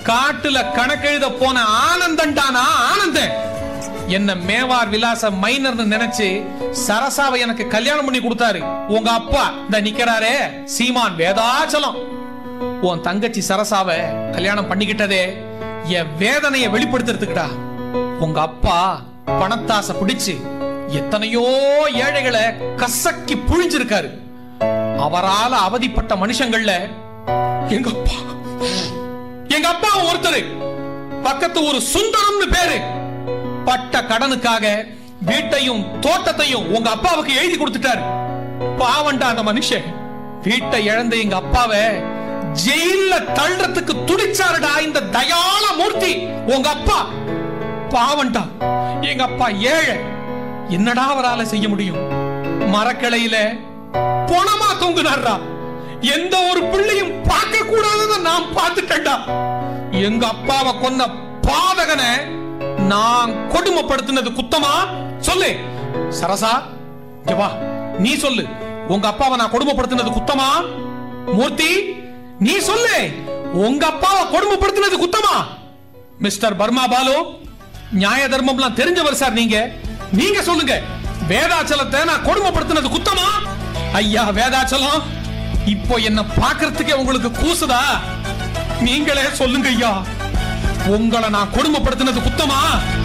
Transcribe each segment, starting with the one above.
காட்டுல கணக்கெழுத போன ஆனந்தண்டானா ஆனந்தன் என்ன மேவார் விலாச மைனர்னு நினைச்சு சரசாவை எனக்கு கல்யாணம் பண்ணி கொடுத்தாரு உங்க அப்பா இந்த நிக்கிறாரே சீமான் வேதாச்சலம் உன் தங்கச்சி சரசாவ கல்யாணம் பண்ணிக்கிட்டதே என் வேதனைய வெளிப்படுத்துறதுக்குடா உங்க அப்பா பணத்தாசை பிடிச்சு எத்தனையோ ஏழைகளை கசக்கி புழிஞ்சிருக்காரு அவரால அவதிப்பட்ட மனுஷங்கள்ல எங்க அப்பா எங்க அப்பா ஒருத்தர் பக்கத்து ஒரு சுந்தரம்னு பேரு பட்ட கடனுக்காக வீட்டையும் தோட்டத்தையும் உங்க அப்பாவுக்கு எழுதி கொடுத்துட்டாரு பாவண்டா அந்த மனுஷன் வீட்டை இழந்த எங்க அப்பாவை ஜெயில தள்ளுறதுக்கு துடிச்சாருடா இந்த தயாள மூர்த்தி உங்க அப்பா பாவண்டா எங்க அப்பா ஏழை என்னடா அவரால செய்ய முடியும் மரக்கிளையில பொணமா தொங்குனாரா எந்த ஒரு பிள்ளையும் பார்க்க கூடாததை நான் பார்த்துட்டேன்டா எங்க அப்பாவை கொன்ன பாதகனை நான் கொடுமைப்படுத்தினது குத்தமா சொல்லு சரசா இங்க வா நீ சொல்லு உங்க அப்பாவை நான் கொடுமைப்படுத்தினது குத்தமா மூர்த்தி நீ சொல்லு உங்க அப்பாவை கொடுமைப்படுத்தினது குத்தமா மிஸ்டர் பர்மா பாலு நியாய தர்மம்லாம் தெரிஞ்சவர் சார் நீங்க நீங்க சொல்லுங்க வேதாச்சலத்தை நான் கொடுமைப்படுத்தினது குத்தமா ஐயா வேதாச்சலம் இப்போ என்ன பார்க்கறதுக்கே உங்களுக்கு கூசுதா நீங்களே சொல்லுங்க ஐயா உங்களை நான் கொடுமைப்படுத்தினது குத்தமா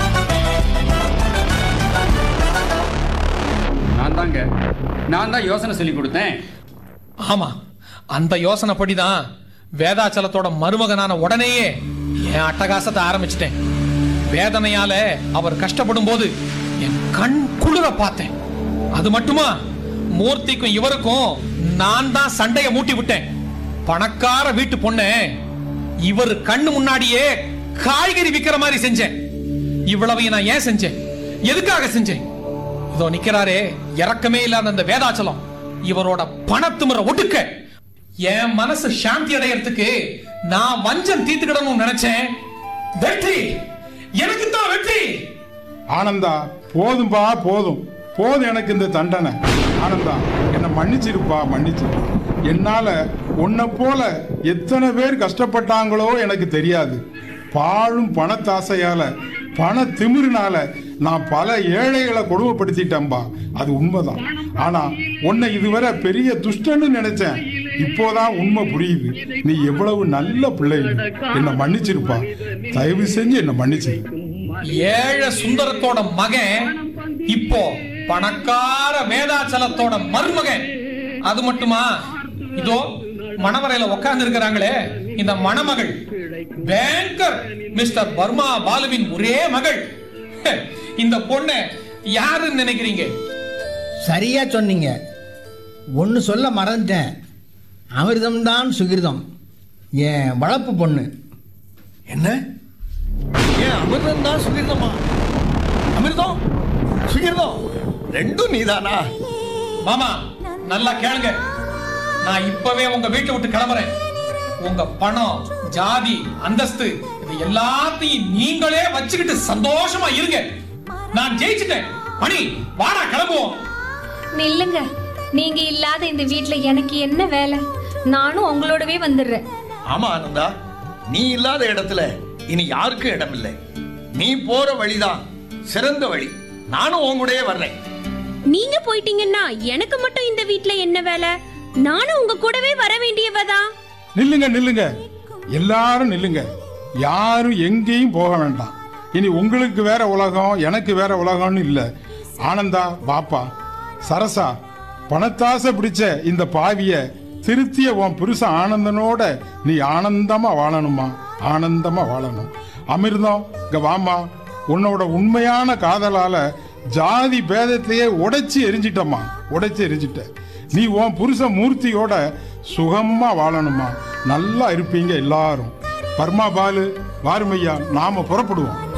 நான் தாங்க நான் தான் யோசனை சொல்லி கொடுத்தேன் ஆமா அந்த யோசனைப்படிதான் வேதாச்சலத்தோட மருமகனான உடனேயே என் அட்டகாசத்தை ஆரம்பிச்சிட்டேன் வேதனையால அவர் கஷ்டப்படும் போது என் கண் குளிர பார்த்தேன் அது மட்டுமா மூர்த்திக்கும் இவருக்கும் நான் தான் சண்டைய மூட்டி விட்டேன் பணக்கார வீட்டு பொண்ணு இவர் கண்ணு முன்னாடியே காய்கறி விக்கிற மாதிரி செஞ்சேன் இவ்வளவையும் நான் ஏன் செஞ்சேன் எதுக்காக செஞ்சேன் இதோ நிக்கிறாரே இறக்கமே இல்லாத அந்த வேதாச்சலம் இவரோட பணத்துமுறை ஒடுக்க என் மனசு சாந்தி அடையறதுக்கு நான் வஞ்சம் தீர்த்துக்கிடணும்னு நினைச்சேன் வெற்றி எனக்கு தான் வெற்றி ஆனந்தா போதும்பா போதும் போதும் எனக்கு இந்த தண்டனை ஆனந்தா என்னை மன்னிச்சிருப்பா மன்னிச்சிரு என்னால உன்னை போல எத்தனை பேர் கஷ்டப்பட்டாங்களோ எனக்கு தெரியாது பாழும் பணத்தாசையால பண திமிருனால நான் பல ஏழைகளை கொடுமைப்படுத்திட்டேன்பா அது உண்மைதான் ஆனா உன்னை இதுவரை பெரிய துஷ்டன்னு நினைச்சேன் இப்போதான் உண்மை புரியுது நீ எவ்வளவு நல்ல பிள்ளை என்னை மன்னிச்சிருப்பா தயவு செஞ்சு என்னை மன்னிச்சிரு ஏழை சுந்தரத்தோட மகன் இப்போ பணக்கார வேதாச்சலத்தோட மருமகன் அது மட்டுமா இதோ மணவரையில உட்கார்ந்து இருக்கிறாங்களே இந்த மணமகள் பேங்கர் மிஸ்டர் பர்மா பாலுவின் ஒரே மகள் ஹே, இந்த பொண்ணு யாருன்னு நினைக்கிறீங்க சரியா சொன்னீங்க ஒன்று சொல்ல மறந்துட்டேன் அமிர்தம்தான் சுகிர்தம் என் வளர்ப்பு பொண்ணு என்ன ஏன் அமிர்தம் தான் சுகிர்தமா அமிர்தம் சுகிர்தம் ரெண்டும் நீதானா மாமா நல்லா கேளுங்க நான் இப்பவே உங்க வீட்டை விட்டு கிளம்புறேன் உங்க பணம் ஜாதி அந்தஸ்து இது எல்லாத்தையும் நீங்களே வச்சுக்கிட்டு சந்தோஷமா இருங்க நான் ஜெயிச்சிட்டேன் மணி வாடா கிளம்புவோம் நில்லுங்க நீங்க இல்லாத இந்த வீட்ல எனக்கு என்ன வேலை நானும் உங்களோடவே வந்துடுறேன் ஆமா ஆனந்தா நீ இல்லாத இடத்துல இனி யாருக்கும் இடம் இல்லை நீ போற வழிதான் சிறந்த வழி நானும் உன் கூடயே வர்றேன் நீங்க போயிட்டீங்கன்னா எனக்கு மட்டும் இந்த வீட்ல என்ன வேலை நானும் உங்க கூடவே வர வேண்டியவதான் நில்லுங்க நில்லுங்க எல்லாரும் நில்லுங்க யாரும் எங்கேயும் போக வேண்டாம் இனி உங்களுக்கு வேற உலகம் எனக்கு வேற உலகம்னு இல்ல ஆனந்தா பாப்பா சரசா பணத்தாசை பிடிச்ச இந்த பாவிய திருத்திய உன் புருஷன் ஆனந்தனோட நீ ஆனந்தமா வாழணுமா ஆனந்தமா வாழணும் அமிர்தம் இங்க வாமா உன்னோட உண்மையான காதலால ஜாதி பேதத்தையே உடைச்சு எரிஞ்சிட்டம்மா உடைச்சு எரிஞ்சிட்ட நீ உன் புருஷ மூர்த்தியோட சுகமா வாழணுமா நல்லா இருப்பீங்க எல்லாரும் பர்மா பாலு வாருமையா நாம புறப்படுவோம்